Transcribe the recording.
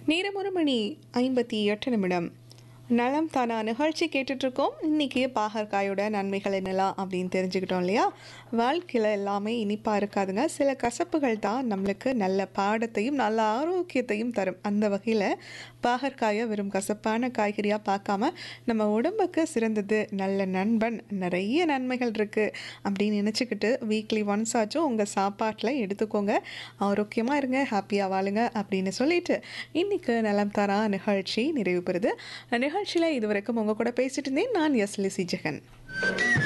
நேரம் ஒரு மணி ஐம்பத்தி எட்டு நிமிடம் நலம் தானா நிகழ்ச்சி கேட்டுட்ருக்கோம் இன்றைக்கி பாகற்காயோட நன்மைகள் என்னலாம் அப்படின்னு தெரிஞ்சுக்கிட்டோம் இல்லையா வாழ்க்கையில் எல்லாமே இனிப்பாக இருக்காதுங்க சில கசப்புகள் தான் நம்மளுக்கு நல்ல பாடத்தையும் நல்ல ஆரோக்கியத்தையும் தரும் அந்த வகையில் பாகற்காயை வெறும் கசப்பான காய்கறியாக பார்க்காம நம்ம உடம்புக்கு சிறந்தது நல்ல நண்பன் நிறைய நன்மைகள் இருக்குது அப்படின்னு நினச்சிக்கிட்டு வீக்லி ஒன்ஸ் ஆச்சும் உங்கள் சாப்பாட்டில் எடுத்துக்கோங்க ஆரோக்கியமாக இருங்க ஹாப்பியாக வாழுங்க அப்படின்னு சொல்லிட்டு இன்றைக்கி நலம் தரா நிகழ்ச்சி நிறைவு பெறுது நிகழ்ச்சியில் இதுவரைக்கும் உங்கள் கூட பேசிட்டு இருந்தேன் நான் எஸ் லிசி ஜெகன்